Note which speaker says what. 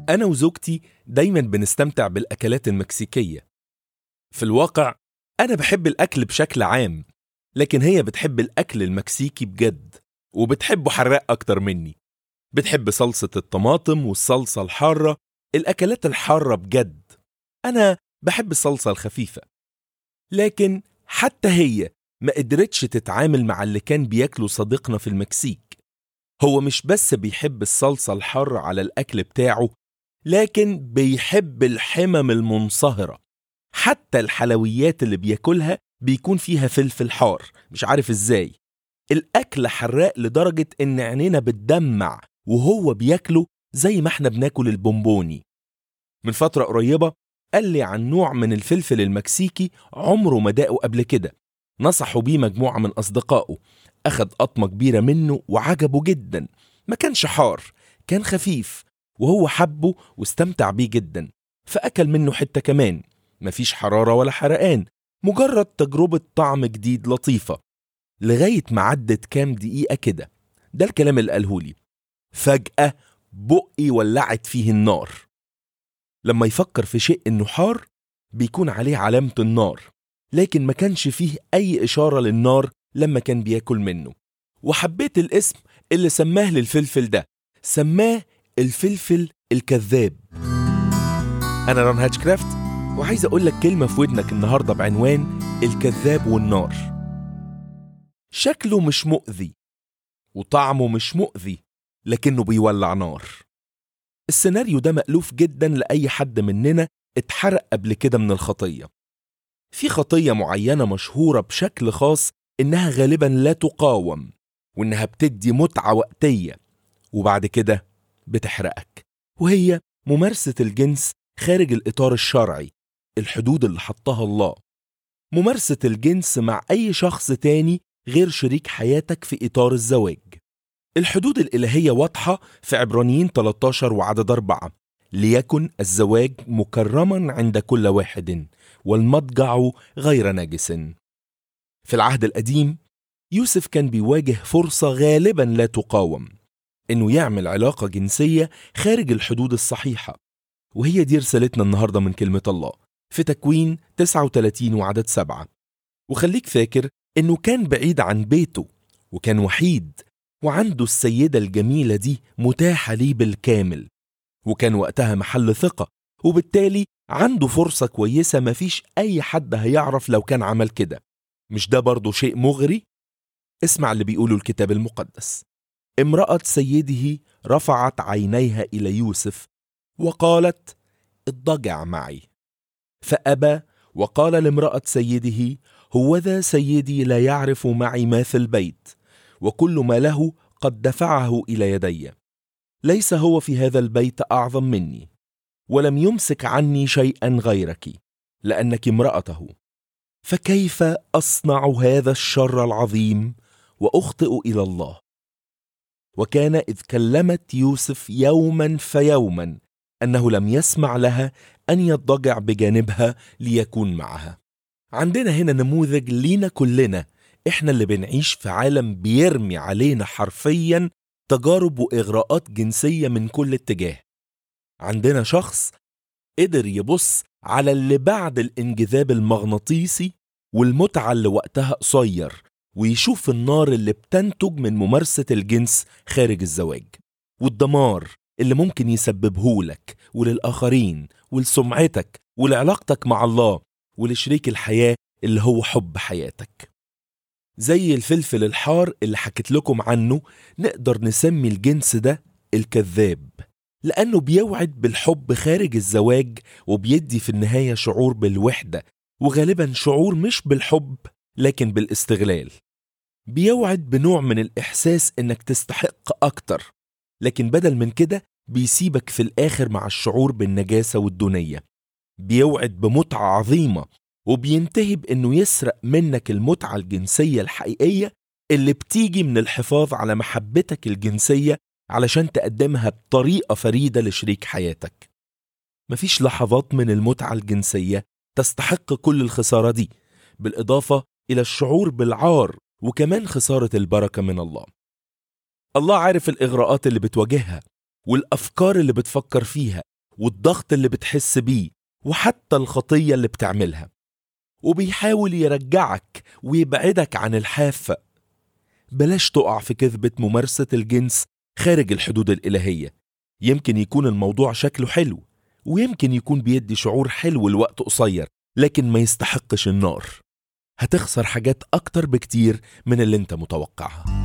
Speaker 1: أنا وزوجتي دايما بنستمتع بالأكلات المكسيكية في الواقع أنا بحب الأكل بشكل عام لكن هي بتحب الأكل المكسيكي بجد وبتحبه حراق أكتر مني بتحب صلصة الطماطم والصلصة الحارة الأكلات الحارة بجد أنا بحب الصلصة الخفيفة لكن حتى هي ما قدرتش تتعامل مع اللي كان بياكله صديقنا في المكسيك هو مش بس بيحب الصلصة الحارة على الأكل بتاعه لكن بيحب الحمم المنصهرة حتى الحلويات اللي بياكلها بيكون فيها فلفل حار مش عارف ازاي الأكل حراق لدرجة إن عينينا بتدمع وهو بياكله زي ما احنا بناكل البونبوني من فترة قريبة قال لي عن نوع من الفلفل المكسيكي عمره ما داقه قبل كده نصحوا بيه مجموعة من أصدقائه أخد قطمة كبيرة منه وعجبه جدا ما كانش حار كان خفيف وهو حبه واستمتع بيه جدا فأكل منه حتة كمان مفيش حرارة ولا حرقان مجرد تجربة طعم جديد لطيفة لغاية ما عدت كام دقيقة كده ده الكلام اللي قالهولي فجأة بقي ولعت فيه النار لما يفكر في شيء انه حار بيكون عليه علامة النار لكن ما كانش فيه أي إشارة للنار لما كان بياكل منه وحبيت الاسم اللي سماه للفلفل ده سماه الفلفل الكذاب أنا ران هاتشكرافت وعايز أقول لك كلمة في ودنك النهاردة بعنوان الكذاب والنار شكله مش مؤذي وطعمه مش مؤذي لكنه بيولع نار السيناريو ده مألوف جدا لأي حد مننا اتحرق قبل كده من الخطية في خطية معينة مشهورة بشكل خاص إنها غالبا لا تقاوم وإنها بتدي متعة وقتية وبعد كده بتحرقك وهي ممارسة الجنس خارج الإطار الشرعي الحدود اللي حطها الله ممارسة الجنس مع أي شخص تاني غير شريك حياتك في إطار الزواج الحدود الإلهية واضحة في عبرانيين 13 وعدد أربعة ليكن الزواج مكرما عند كل واحد والمضجع غير نجس في العهد القديم يوسف كان بيواجه فرصة غالبا لا تقاوم إنه يعمل علاقة جنسية خارج الحدود الصحيحة وهي دي رسالتنا النهاردة من كلمة الله في تكوين 39 وعدد سبعة وخليك فاكر إنه كان بعيد عن بيته وكان وحيد وعنده السيدة الجميلة دي متاحة ليه بالكامل وكان وقتها محل ثقة وبالتالي عنده فرصة كويسة مفيش أي حد هيعرف لو كان عمل كده مش ده برضه شيء مغري؟ اسمع اللي بيقوله الكتاب المقدس امرأة سيده رفعت عينيها إلى يوسف وقالت اضطجع معي فأبى وقال لامرأة سيده هوذا سيدي لا يعرف معي ما في البيت وكل ما له قد دفعه إلى يدي ليس هو في هذا البيت أعظم مني ولم يمسك عني شيئا غيرك لأنك امرأته فكيف أصنع هذا الشر العظيم وأخطئ إلى الله وكان إذ كلمت يوسف يوما فيوما أنه لم يسمع لها أن يضجع بجانبها ليكون معها عندنا هنا نموذج لينا كلنا إحنا اللي بنعيش في عالم بيرمي علينا حرفيا تجارب وإغراءات جنسية من كل اتجاه عندنا شخص قدر يبص على اللي بعد الانجذاب المغناطيسي والمتعة اللي وقتها قصير ويشوف النار اللي بتنتج من ممارسة الجنس خارج الزواج والدمار اللي ممكن يسببه لك وللآخرين ولسمعتك ولعلاقتك مع الله ولشريك الحياة اللي هو حب حياتك زي الفلفل الحار اللي حكيت لكم عنه نقدر نسمي الجنس ده الكذاب لأنه بيوعد بالحب خارج الزواج وبيدي في النهاية شعور بالوحدة وغالبا شعور مش بالحب لكن بالاستغلال بيوعد بنوع من الإحساس إنك تستحق أكتر لكن بدل من كده بيسيبك في الآخر مع الشعور بالنجاسة والدونية بيوعد بمتعة عظيمة وبينتهي بإنه يسرق منك المتعة الجنسية الحقيقية اللي بتيجي من الحفاظ على محبتك الجنسية علشان تقدمها بطريقة فريدة لشريك حياتك مفيش لحظات من المتعة الجنسية تستحق كل الخسارة دي بالإضافة إلى الشعور بالعار وكمان خسارة البركة من الله الله عارف الإغراءات اللي بتواجهها والأفكار اللي بتفكر فيها والضغط اللي بتحس بيه وحتى الخطية اللي بتعملها وبيحاول يرجعك ويبعدك عن الحافة بلاش تقع في كذبة ممارسة الجنس خارج الحدود الإلهية يمكن يكون الموضوع شكله حلو ويمكن يكون بيدي شعور حلو لوقت قصير لكن ما يستحقش النار هتخسر حاجات أكتر بكتير من اللي انت متوقعها